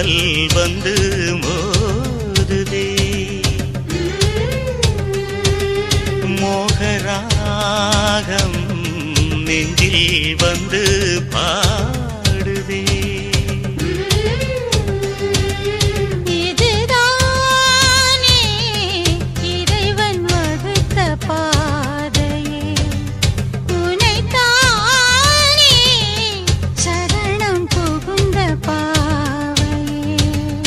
தென்றல் வந்து மோதுதே மோகராகம் நெஞ்சில் வந்து பாடுதே இதுதானே இறைவன் வகுத்த பாதையே உனைத்தானே சரணம் புகுந்த பாவையே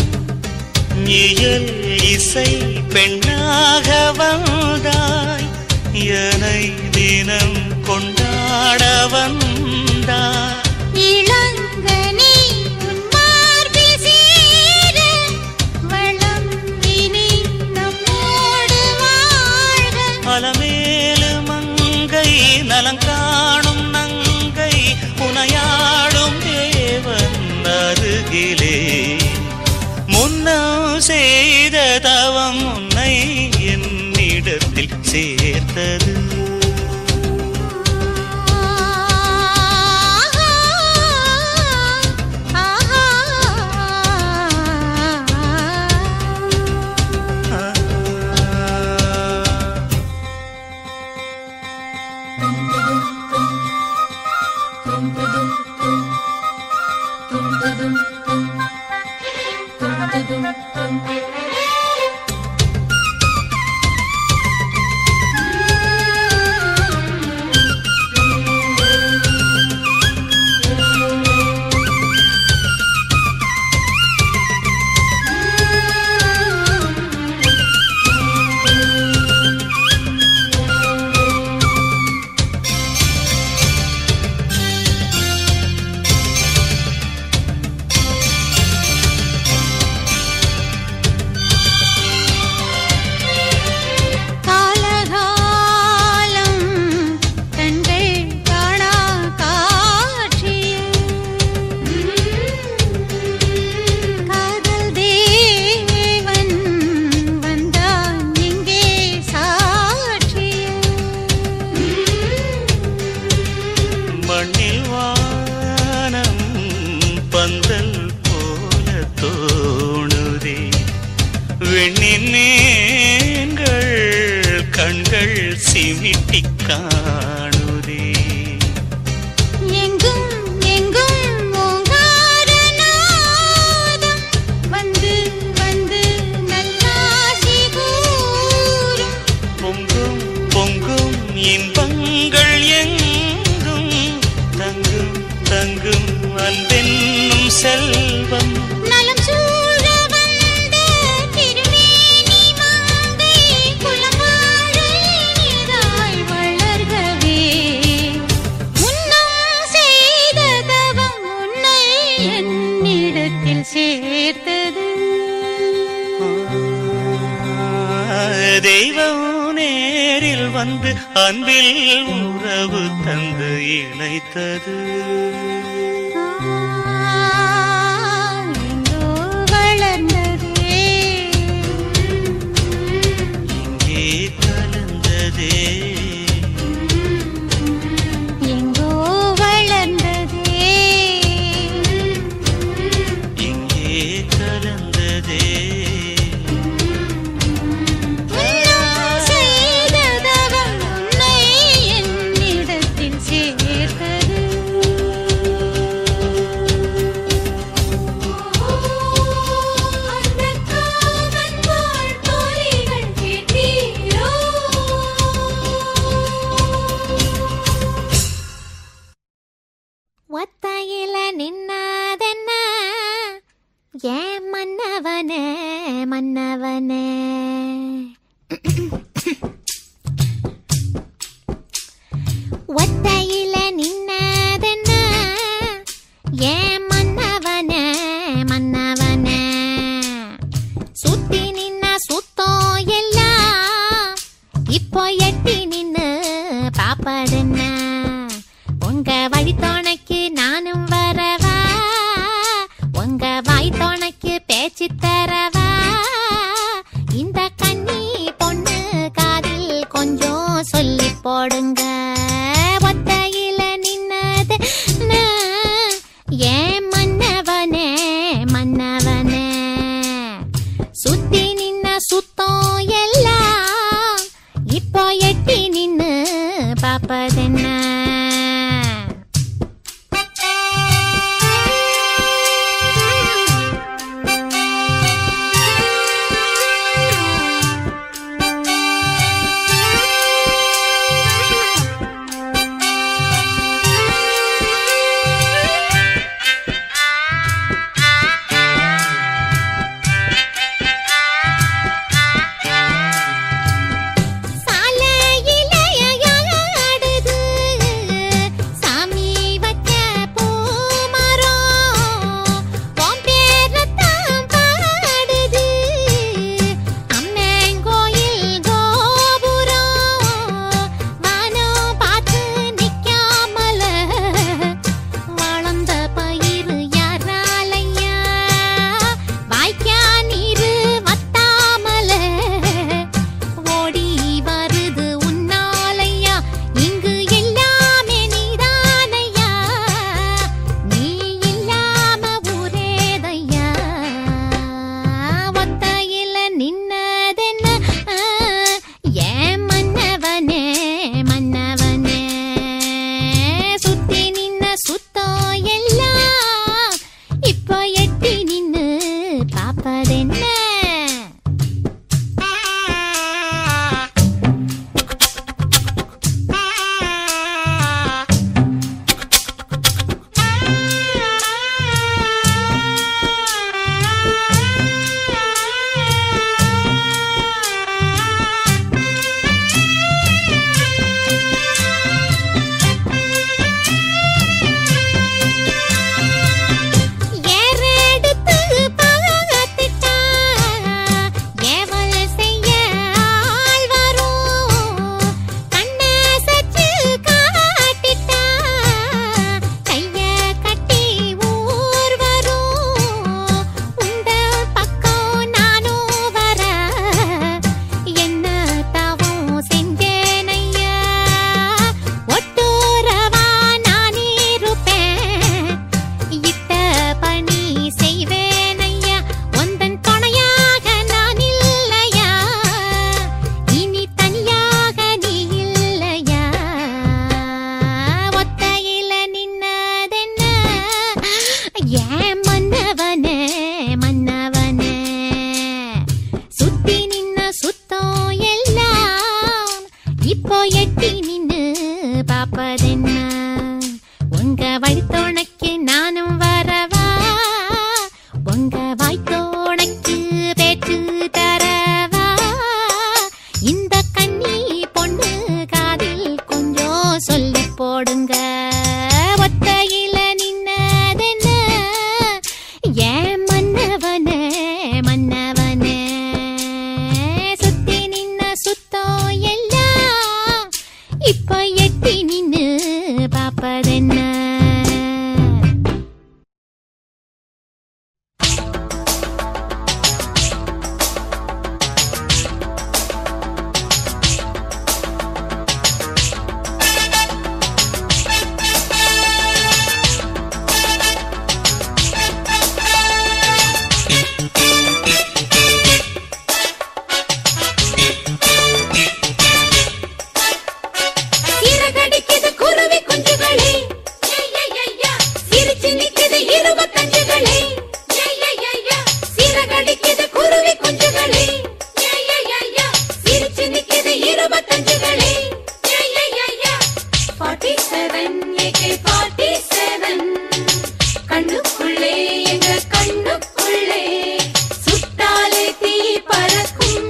இயல் இசை பெண்ணாக வந்தாய் என்னை தினம் கொண்டாட வந்தாய் இளங்கனி உன் மார்பில் சேர வளம் இனி நம்மோடு வாழ்க அலமேலு மங்கை நலங்காணும் நங்கை புனையாடும் தேவன் அருகிலே முன்னம் செய்த தவம் உன்னை என்னிடத்தில் சேர்த்தது காலகாலம் கண்கள் காணா காட்சியே காதல் தேவன் வந்தான் இங்கே சாட்சியே மண்ணில் வானம் பந்தல் போல தோணுதே வெண்ணின் மீன்கள் கண்கள் சிமிட்டி காணுதே எங்கும் எங்கும் ஓங்கார நாதம் வந்து வந்து நல்லாசி கூறும் பொங்கும் பொங்கும் இன்பங்கள் எங்கும் தங்கும் தங்கும் அன்பென்னும் செல்வம் நலம் சூழ வந்த திருமேனி மங்கை குலவாழ இனிதாய் வளர்கவே முன்னம் செய்த தவம் உன்னை என்னிடத்தில் சேர்த்தது தெய்வம் நேரில் வந்து அன்பில் உறவு தந்து இணைத்தது எங்கோ வளர்ந்ததே இங்கே கலந்ததே எங்கோ வளர்ந்ததே இங்கே கலந்ததே உன்னால் செய்த தவம் உன்னை என்னிடத்தில் சேர்த்தது அந்த காமன் வாழ் பொறிகள் கேட்டீரோ ஒத்தையில நின்னாதென்ன ஏன் மன்னவனே மன்னவனே ஒத்தையில நின்னதென்ன ஏன் மன்னவனே மன்னவனே சுத்தி நின்ன சுத்தம் எல்லாம் இப்போ எட்டி நின்னு பாப்பதுன்ன உங்க வழி துணைக்கு நானும் வரவா உங்க வாய் துணைக்கு பேச்சு தரவா இந்த கண்ணி பொண்ணு காதில் கொஞ்சம் சொல்லி போடுங்க ஒத்தையில நின்னது நான். ஏன் மன்னவனே மன்னவனே பாப்பதென்ன ஏறெடுத்து பகத்திட்டா ஏவல் செய்ய ஆள் வரும் கண்ணசச்சு காட்டிட்டா கைய கட்டி ஊர் வரும் உந்த பக்கம் நானும் வர என்ன தவம் செஞ்சேனையா ஒட்டுறவா நான் இருப்பேன் இட்ட பணி செய்வேனையா உந்தன் துணையாக நான் இல்லையா இனி தனியாக நீ இல்லையா ஒத்தையில நின்னதென்ன ஏன் மன்னவனே மன்னவனே சுத்தி நின்ன சுத்தம் எல்லாம் இப்போ எட்டி நின்னு பாப்பதென்ன உங்க வழித்தோணைக்கு நானும் வரவா உங்க வாய்த்தோணைக்கு பேச்சு தரவா இந்த கண்ணி பொண்ணு காதில் கொஞ்சம் சொல்லி போடுங்க ஒத்தையில நின்னதென்ன ஏன் மன்னவனே மன்னவனே சுத்தி நின்ன சுத்தம் எல்லாம் இப்ப எட்டி நின்னு பாப்பதென்ன சிறகடிக்குது குருவி குஞ்சுகளே ஐயையையா. சிரிச்சு நிக்குது இருபத்தஞ்சுகளே ஐயையையா. சிறகடிக்குது குருவி குஞ்சுகளே ஐயையையா. சிரிச்சு நிக்குது இருபத்தஞ்சுகளே ஐயையையா. 47 AK47 கண்ணுக்குள்ளே எங்க கண்ணுக்குள்ளே சுட்டாலே தீ பறக்கும்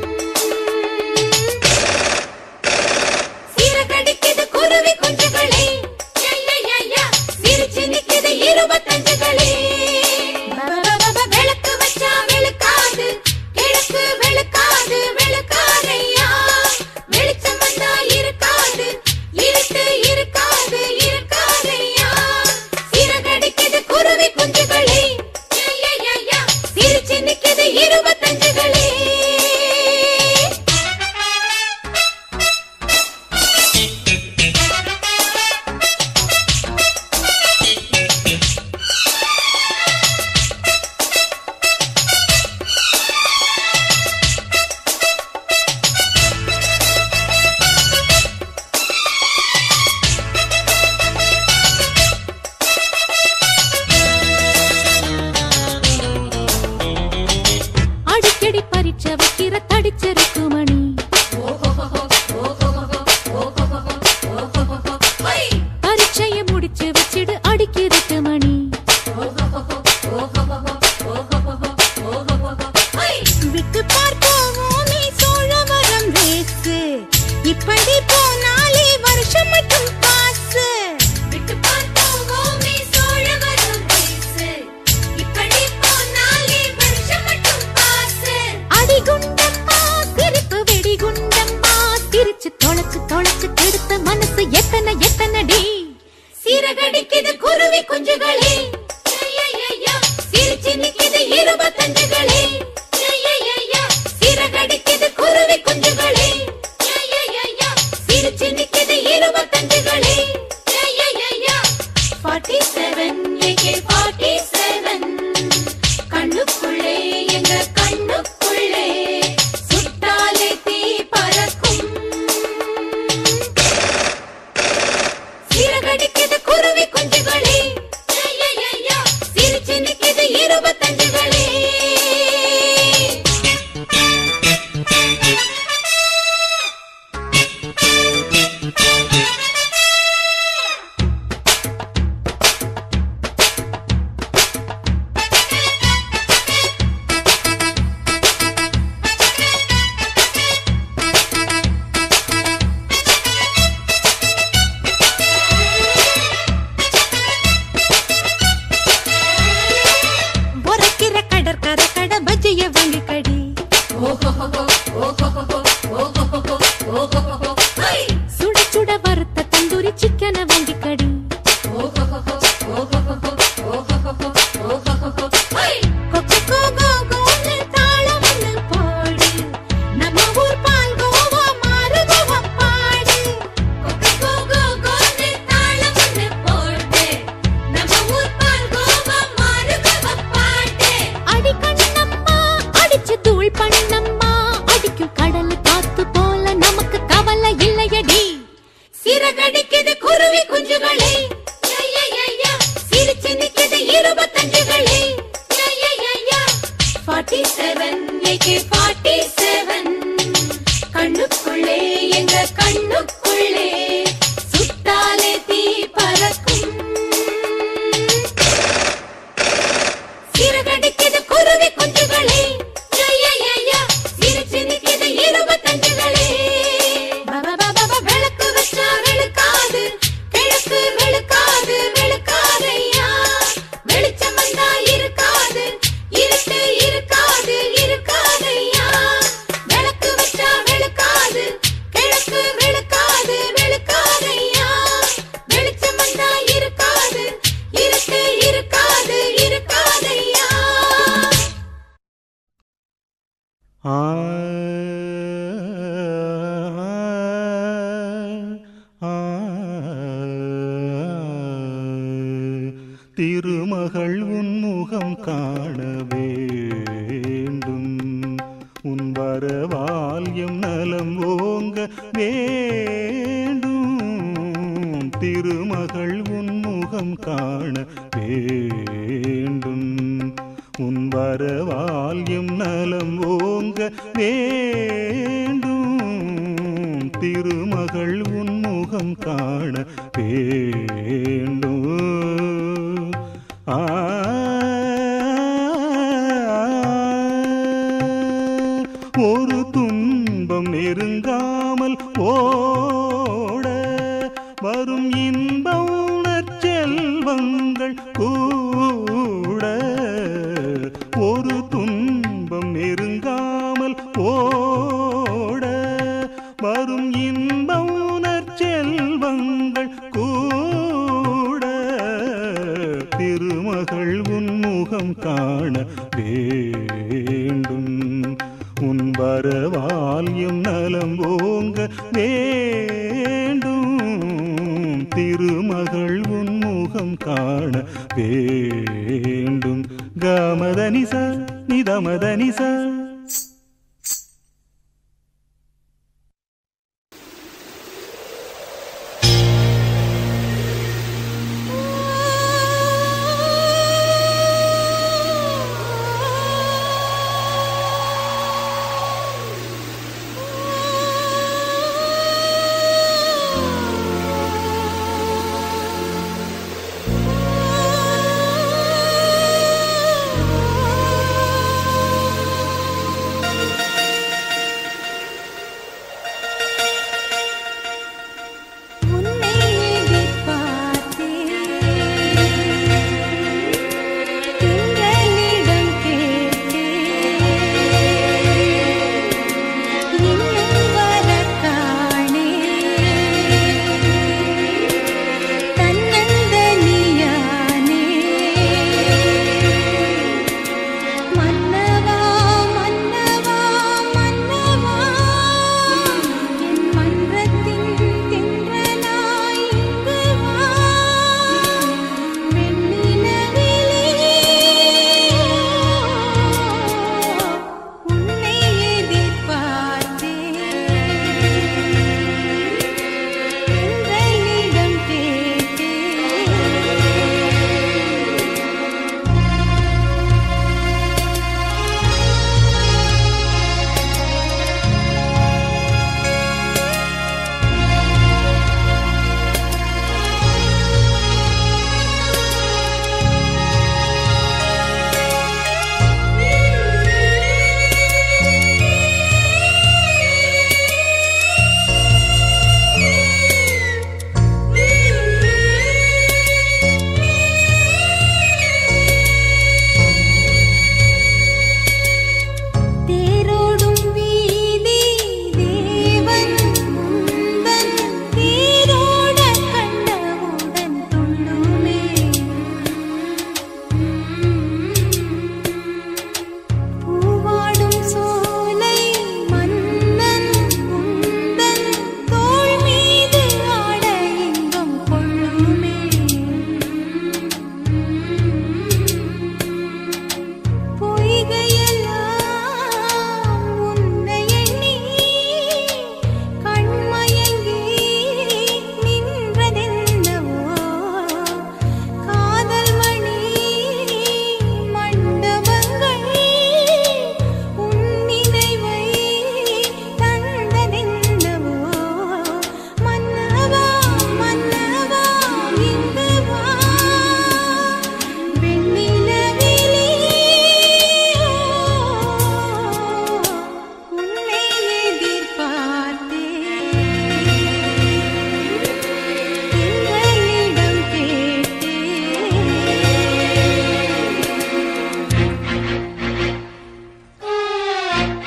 சிறகடிக்குது குருவி குஞ்சுகளே ஐயையையா. சிரிச்சு நிக்குது இருபத்தஞ்சுகளே விளக்கு வச்சா வெளுக்காது கிழக்கு வெளுக்காது வெளுக்காதையா வெளிச்சம் வந்தா இருக்காது இருட்டு இருக்காது இருக்காதையா சிறகடிக்குது குருவி குஞ்சுகளே ஐயையையா. சிரிச்சு நிக்குது இருபத்தஞ்சுகளே அடிக்கடி பறிச்ச வைக்கிற தடிச்சிருக்கு மணி பரீட்சைய முடிச்சு வச்சிடு அடிக்கிறது மணி விட்டு பார்ப்போமே சோழவரம் ரேசு இப்படி போனாலே வருஷம் மட்டும் பாசு விட்டு பார்ப்போமே சோழவரம் ரேசு இப்படி போனாலே வருஷம் மட்டும் பாசு அடிகுண்டம்மா சிரிப்பு வெடிகுண்டம்மா சிரிச்சு தொலைச்சு தொலைச்சு கெடுத்த மனசு எத்தனை எத்தனடி சிறகடிக்குது குருவி குஞ்சுகளே ஐயையையா. சிரிச்சு நிக்குது இருபத்தஞ்சுகளே ஐயையையா. சிறகடிக்குது குருவி குஞ்சுகளே ஐயையையா. சிரிச்சு நிக்குது இருபத்தஞ்சுகளே ஐயையையா. 47 AK47 கண்ணுக்குள்ளே எங்க கண்ணுக்குள்ளே சுட்டாலே தீ பறக்கும் சிறகடிக்குது குருவி குஞ்சுகளே ஐயையையா. சிரிச்சு நிக்குது இருபத்தஞ்சுகளே பஜ்ஜிய வாங்கி கடி சுட சுட வறுத்த தந்தூரி சிக்கனை வாங்கி கடி கொக்கு கோ கோ கோன்னு தாளம் ஒண்ணு போடு. நம்ம ஊர் பால் கோவா மாறுகோவா பாடு. அடி கண்ணம்மா, அடிச்சு தூள் பண்ணம்மா. அடிக்கும் கடல் காத்து போல நமக்கு கவலை இல்லையடி சிறகடிக்குது குருவி குஞ்சுகளே சிரிச்சு நிக்குது இருபத்தஞ்சுகளே forty seven AK forty seven கண்ணுக்குள்ளே எங்க கண்ணுக்குள்ளே சுட்டாலே தீ பறக்கும் சிறகடிக்குது குருவி குஞ்சுகளே சிரிச்சு நிக்குது இருபத்தஞ்சுகளே விளக்கு வச்சா வெளுக்காது கிழக்கு வெளுக்காது வெளுக்காதையா வெளிச்சம் வந்தா இருக்காது இருட்டு இருக்காது இருக்காதையா விளக்கு வச்சா வெளுக்காது கிழக்கு வெளுக்காது வெளுக்காதையா வெளிச்சம் வந்தா இருக்காது இருட்டு இருக்காது இருக்காதையா ஆ ஆ திருமகள் உன்முகம் காண வேண்டும் உன் வரவால் எம் நலம் ஓங்க வேண்டும் திருமகள் உன்முகம் காண வேண்டும் உன் வரவால் எம் நலம் ஓங்க வேண்டும் திருமகள் உன்முகம் காண வேண்டும் ஆ ஒரு துன்பம் நெருங்காமல் ஓட வரும் இன்ப உணர்ச்செல்வங்கள் கூட ஒரு துன்பம் நெருங்காமல் ஓட வரும் இன்ப உணர்ச்செல்வங்கள் கூட திருமகள் உன்முகம் காண வேண்டும் உன் வரவால் எம் நலம் ஓங்க வேண்டும் திருமகள் உன்முகம் காண வேண்டும் கமதனிச நிதமதனிச ஆ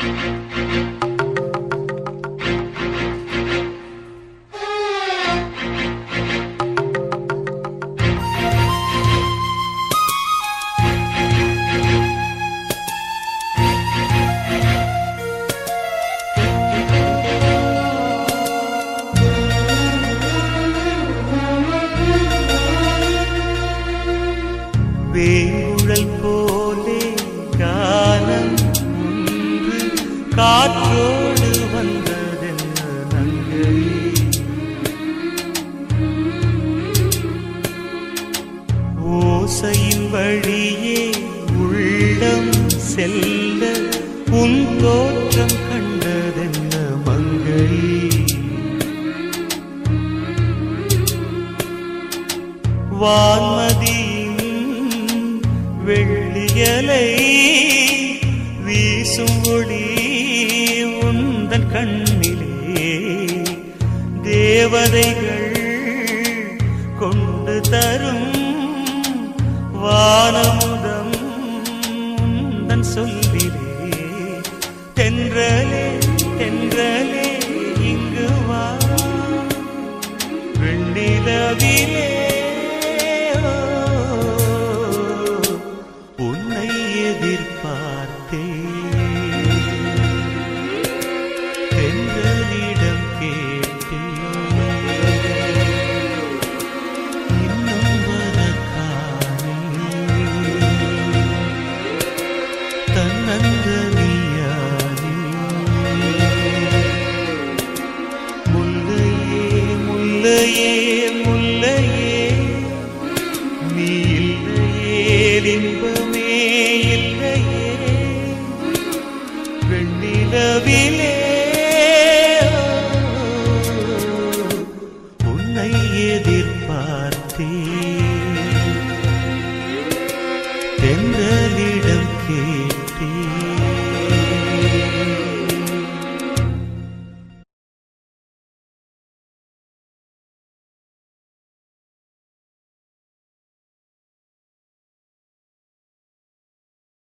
வேங்குழல் போலே காலம் ஒன்று காற்றோடு வந்ததென்ன நங்கை ஓசையின் வழியே உள்ளம் செல்ல உன் தோற்றம் கண்டதென்ன மங்கை வான்மதியின் வெள்ளியலை வீசும் ஒளி உந்தன் கண்ணிலே தேவதைகள் கொண்டு தரும் வானமுதம் உந்தன் சொல்லிலே தென்றலே தென்றலே இங்கு வா வெண்ணிலவிலே ஓ, உன்னை எதிர்பார்த்தேன் தென்றலிடம் கேட்டேன் இன்னும் வரக்கானே தன்னந்தனியானே முல்லையே முல்லையே முல்லையே நீ இல்லையே இன்பமே இல்லையே வெண்ணிலவிலே